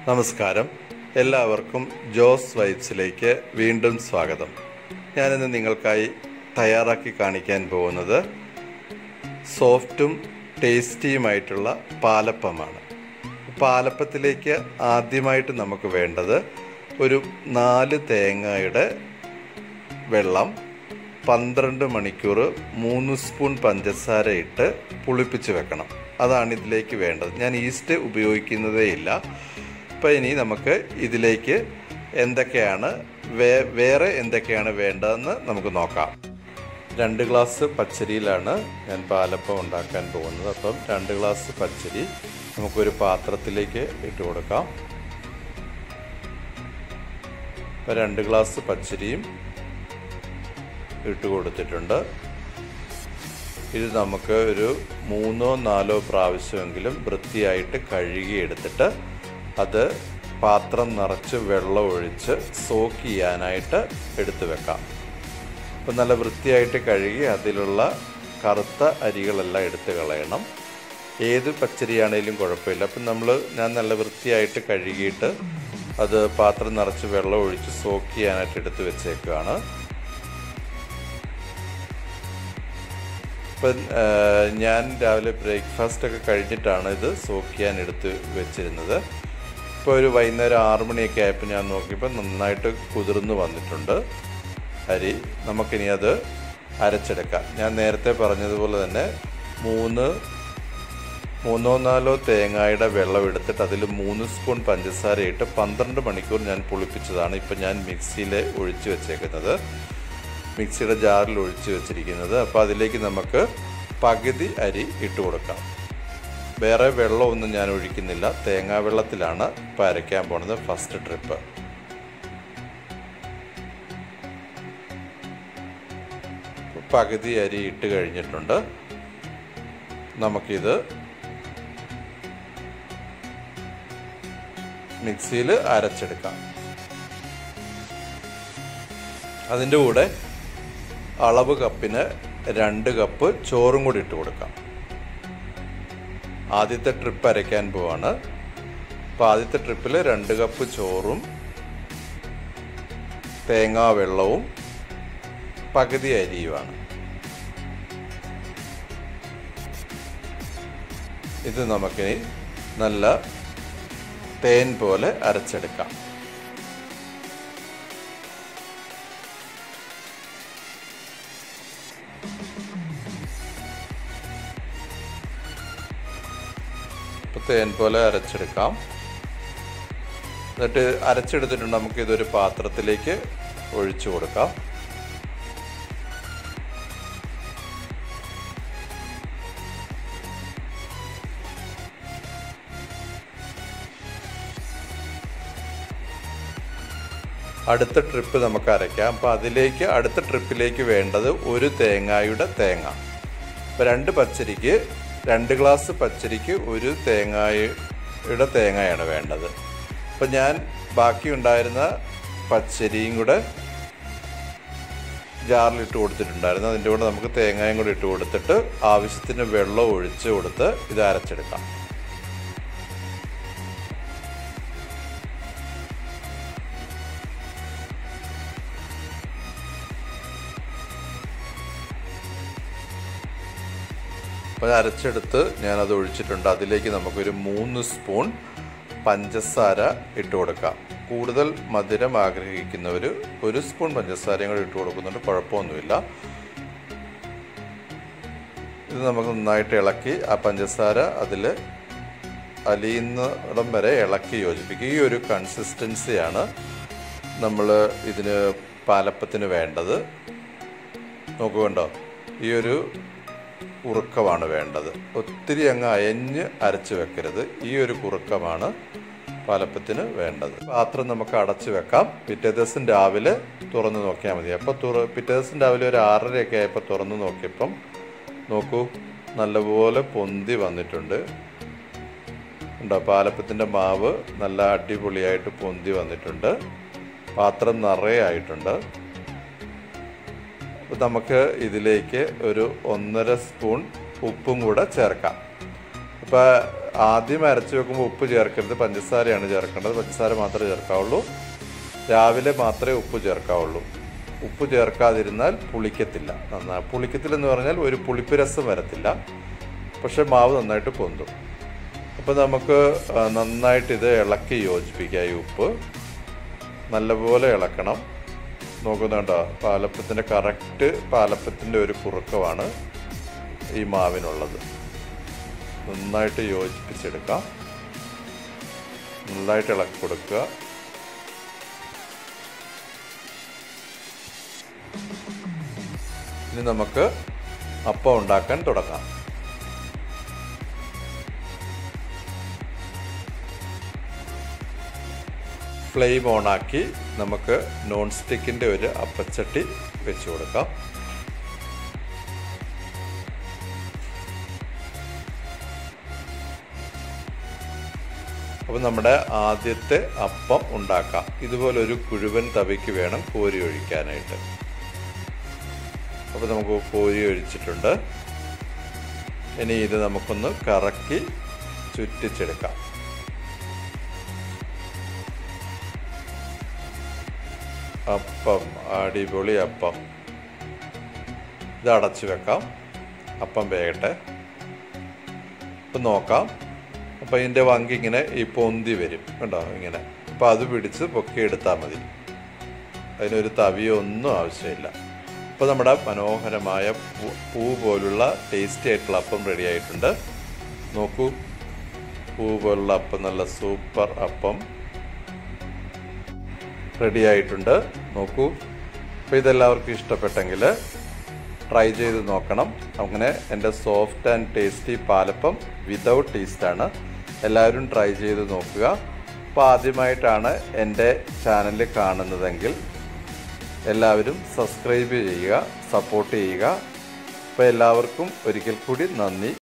നമസ്കാരം എല്ലാവർക്കും ജോസ് വൈബ്സിലേക്ക് വീണ്ടും സ്വാഗതം ഞാനിന്ന് നിങ്ങൾക്കായി തയ്യാറാക്കി കാണിക്കാൻ പോകുന്നത് സോഫ്റ്റും ടേസ്റ്റിയുമായിട്ടുള്ള പാലപ്പമാണ് പാലപ്പത്തിലേക്ക് ആദ്യമായിട്ട് നമുക്ക് വേണ്ടത് ഒരു നാല് തേങ്ങയുടെ വെള്ളം പന്ത്രണ്ട് മണിക്കൂർ മൂന്ന് സ്പൂൺ പഞ്ചസാര ഇട്ട് പുളിപ്പിച്ച് വെക്കണം അതാണ് ഇതിലേക്ക് വേണ്ടത് ഞാൻ ഈസ്റ്റ് ഉപയോഗിക്കുന്നതേ ഇല്ല അപ്പോൾ ഇനി നമുക്ക് ഇതിലേക്ക് എന്തൊക്കെയാണ് വേ വേറെ എന്തൊക്കെയാണ് വേണ്ടതെന്ന് നമുക്ക് നോക്കാം രണ്ട് ഗ്ലാസ് പച്ചരിയിലാണ് ഞാൻ പാലപ്പം ഉണ്ടാക്കാൻ പോകുന്നത് അപ്പം രണ്ട് ഗ്ലാസ് പച്ചരി നമുക്കൊരു പാത്രത്തിലേക്ക് ഇട്ട് കൊടുക്കാം അപ്പം രണ്ട് ഗ്ലാസ് പച്ചരിയും ഇട്ട് കൊടുത്തിട്ടുണ്ട് ഇത് നമുക്ക് ഒരു മൂന്നോ നാലോ പ്രാവശ്യമെങ്കിലും വൃത്തിയായിട്ട് കഴുകി എടുത്തിട്ട് അത് പാത്രം നിറച്ച് വെള്ളം ഒഴിച്ച് സോക്ക് ചെയ്യാനായിട്ട് എടുത്തു വെക്കാം അപ്പം നല്ല വൃത്തിയായിട്ട് കഴുകി അതിലുള്ള കറുത്ത അരികളെല്ലാം എടുത്ത് കളയണം ഏത് പച്ചരിയാണേലും കുഴപ്പമില്ല അപ്പം നമ്മൾ ഞാൻ നല്ല വൃത്തിയായിട്ട് കഴുകിയിട്ട് അത് പാത്രം നിറച്ച് വെള്ളം ഒഴിച്ച് സോക്ക് ചെയ്യാനായിട്ട് എടുത്ത് വെച്ചേക്കുകയാണ് ഇപ്പം ഞാൻ രാവിലെ ബ്രേക്ക്ഫാസ്റ്റ് ഒക്കെ കഴിഞ്ഞിട്ടാണ് ഇത് സോക്ക് ചെയ്യാൻ എടുത്ത് വെച്ചിരുന്നത് ഇപ്പോൾ ഒരു വൈകുന്നേരം ആറു മണിയൊക്കെ ആയപ്പോൾ ഞാൻ നോക്കിയപ്പോൾ നന്നായിട്ട് കുതിർന്ന് വന്നിട്ടുണ്ട് അരി നമുക്കിനി അത് അരച്ചെടുക്കാം ഞാൻ നേരത്തെ പറഞ്ഞതുപോലെ തന്നെ മൂന്ന് മൂന്നോ നാലോ തേങ്ങയുടെ വെള്ളം എടുത്തിട്ട് അതിൽ മൂന്ന് സ്പൂൺ പഞ്ചസാര ഇട്ട് പന്ത്രണ്ട് മണിക്കൂർ ഞാൻ പുളിപ്പിച്ചതാണ് ഇപ്പം ഞാൻ മിക്സിയിൽ ഒഴിച്ച് വെച്ചേക്കുന്നത് മിക്സിയുടെ ജാറിൽ ഒഴിച്ച് വെച്ചിരിക്കുന്നത് അപ്പോൾ അതിലേക്ക് നമുക്ക് പകുതി അരി ഇട്ട് കൊടുക്കാം വേറെ വെള്ളമൊന്നും ഞാൻ ഒഴിക്കുന്നില്ല തേങ്ങാ വെള്ളത്തിലാണ് ഇപ്പോൾ അരയ്ക്കാൻ പോണത് ഫസ്റ്റ് ട്രിപ്പ് പകുതി അരി ഇട്ട് കഴിഞ്ഞിട്ടുണ്ട് നമുക്കിത് മിക്സിയിൽ അരച്ചെടുക്കാം അതിൻ്റെ കൂടെ അളവ് കപ്പിന് രണ്ട് കപ്പ് ചോറും കൂടി ഇട്ട് കൊടുക്കാം ആദ്യത്തെ ട്രിപ്പ് അരയ്ക്കാൻ പോവാണ് അപ്പോൾ ആദ്യത്തെ ട്രിപ്പിൽ രണ്ട് കപ്പ് ചോറും തേങ്ങാ വെള്ളവും പകുതി അരിയുമാണ് ഇത് നമുക്കിനി നല്ല തേൻ പോലെ അരച്ചെടുക്കാം തേൻ പോലെ അരച്ചെടുക്കാം എന്നിട്ട് അരച്ചെടുത്തിട്ടുണ്ട് നമുക്ക് ഇതൊരു പാത്രത്തിലേക്ക് ഒഴിച്ചു കൊടുക്കാം അടുത്ത ട്രിപ്പ് നമുക്ക് അരയ്ക്കാം അപ്പോൾ അതിലേക്ക് അടുത്ത ട്രിപ്പിലേക്ക് വേണ്ടത് ഒരു തേങ്ങായുടെ തേങ്ങ അപ്പോൾ രണ്ട് പച്ചരിക്ക് രണ്ട് ഗ്ലാസ് പച്ചരിക്ക് ഒരു തേങ്ങയുടെ തേങ്ങയാണ് വേണ്ടത് അപ്പം ഞാൻ ബാക്കി ഉണ്ടായിരുന്ന പച്ചരിയും കൂടെ ജാറിലിട്ട് കൊടുത്തിട്ടുണ്ടായിരുന്നു അതിൻ്റെ കൂടെ നമുക്ക് തേങ്ങയും കൂടി ഇട്ട് കൊടുത്തിട്ട് ആവശ്യത്തിന് വെള്ളം ഒഴിച്ച് കൊടുത്ത് ഇത് അരച്ചെടുക്കാം അപ്പോൾ അരച്ചെടുത്ത് ഞാനത് ഒഴിച്ചിട്ടുണ്ട് അതിലേക്ക് നമുക്കൊരു മൂന്ന് സ്പൂൺ പഞ്ചസാര ഇട്ട് കൊടുക്കാം കൂടുതൽ മധുരം ആഗ്രഹിക്കുന്നവർ ഒരു സ്പൂൺ പഞ്ചസാരയും കൂടി ഇട്ട് കൊടുക്കുന്നുണ്ട് കുഴപ്പമൊന്നുമില്ല ഇത് നമുക്ക് നന്നായിട്ട് ഇളക്കി ആ പഞ്ചസാര അതിൽ അലിയുന്നിടം വരെ ഇളക്കി യോജിപ്പിക്കുക ഈ ഒരു കൺസിസ്റ്റൻസിയാണ് നമ്മൾ ഇതിന് പാലപ്പത്തിന് വേണ്ടത് നോക്കുകൊണ്ടോ ഈ ഒരു കുറുക്കമാണ് വേണ്ടത് ഒത്തിരി അങ്ങ് അയഞ്ഞ് അരച്ച് വെക്കരുത് ഈ ഒരു കുറുക്കമാണ് പാലപ്പത്തിന് വേണ്ടത് പാത്രം നമുക്ക് അടച്ചു വെക്കാം പിറ്റേ ദിവസം രാവിലെ തുറന്ന് നോക്കിയാൽ മതി അപ്പോൾ തുറ പിറ്റേ ദിവസം രാവിലെ ഒരു ആറരയൊക്കെ ആയപ്പോൾ തുറന്ന് നോക്കിയപ്പം നോക്കൂ നല്ലപോലെ പൊന്തി വന്നിട്ടുണ്ട് ഉണ്ടോ പാലപ്പത്തിൻ്റെ മാവ് നല്ല അടിപൊളിയായിട്ട് പൊന്തി വന്നിട്ടുണ്ട് പാത്രം നിറയെ ആയിട്ടുണ്ട് നമുക്ക് ഇതിലേക്ക് ഒരു ഒന്നര സ്പൂൺ ഉപ്പും കൂടെ ചേർക്കാം അപ്പോൾ ആദ്യം അരച്ച് വെക്കുമ്പോൾ ഉപ്പ് ചേർക്കരുത് പഞ്ചസാരയാണ് ചേർക്കേണ്ടത് പഞ്ചസാര മാത്രമേ ചേർക്കാവുള്ളൂ രാവിലെ മാത്രമേ ഉപ്പ് ചേർക്കാവുള്ളൂ ഉപ്പ് ചേർക്കാതിരുന്നാൽ പുളിക്കത്തില്ല നന്നാ പുളിക്കത്തില്ലെന്ന് പറഞ്ഞാൽ ഒരു പുളിപ്പ് രസം വരത്തില്ല പക്ഷെ മാവ് നന്നായിട്ട് പൊന്തും അപ്പോൾ നമുക്ക് ആ, നന്നായിട്ട് ഇത് ഇളക്കി യോജിപ്പിക്കാം ഈ ഉപ്പ് നല്ലപോലെ ഇളക്കണം നോക്കുന്നുണ്ടോ പാലപ്പത്തിൻ്റെ കറക്റ്റ് പാലപ്പത്തിൻ്റെ ഒരു കുറുക്കമാണ് ഈ മാവിനുള്ളത് നന്നായിട്ട് യോജിപ്പിച്ചെടുക്കാം നന്നായിട്ട് ഇളക്കി കൊടുക്കുക ഇനി നമുക്ക് അപ്പം ഉണ്ടാക്കാൻ തുടങ്ങാം ഫ്ലെയിം ഓണാക്കി നമുക്ക് നോൺ സ്റ്റിക്കിൻ്റെ ഒരു അപ്പച്ചട്ടി വെച്ച് കൊടുക്കാം അപ്പോൾ നമ്മുടെ ആദ്യത്തെ അപ്പം ഉണ്ടാക്കാം ഇതുപോലെ ഒരു കുഴുവൻ തവിക്ക് വേണം കോരി ഒഴിക്കാനായിട്ട് അപ്പോൾ നമുക്ക് കോരി ഒഴിച്ചിട്ടുണ്ട് ഇനി ഇത് നമുക്കൊന്ന് കറക്കി ചുറ്റിച്ചെടുക്കാം അപ്പം അടിപൊളി അപ്പം ഇത് അടച്ചു വെക്കാം അപ്പം വേകട്ടെ ഇപ്പം നോക്കാം അപ്പം ഇതിൻ്റെ വങ്കി ഇങ്ങനെ ഈ പൊന്തി വരും കണ്ടോ ഇങ്ങനെ അപ്പം അത് പിടിച്ച് പൊക്കി എടുത്താൽ മതി അതിനൊരു തവിയോ ഒന്നും ആവശ്യമില്ല അപ്പോൾ നമ്മുടെ മനോഹരമായ പൂ പൂ പോലുള്ള ടേസ്റ്റി ആയിട്ടുള്ള അപ്പം റെഡി ആയിട്ടുണ്ട് നോക്കൂ പൂ പോലുള്ള അപ്പം നല്ല സൂപ്പർ അപ്പം റെഡി ആയിട്ടുണ്ട് നോക്കൂ അപ്പോൾ ഇതെല്ലാവർക്കും ഇഷ്ടപ്പെട്ടെങ്കിൽ ട്രൈ ചെയ്ത് നോക്കണം അങ്ങനെ എൻ്റെ soft and tasty palappam without ടേസ്റ്റാണ് എല്ലാവരും ട്രൈ ചെയ്ത് നോക്കുക അപ്പോൾ ആദ്യമായിട്ടാണ് എൻ്റെ ചാനൽ കാണുന്നതെങ്കിൽ എല്ലാവരും സബ്സ്ക്രൈബ് ചെയ്യുക സപ്പോർട്ട് ചെയ്യുക അപ്പോൾ എല്ലാവർക്കും ഒരിക്കൽ കൂടി നന്ദി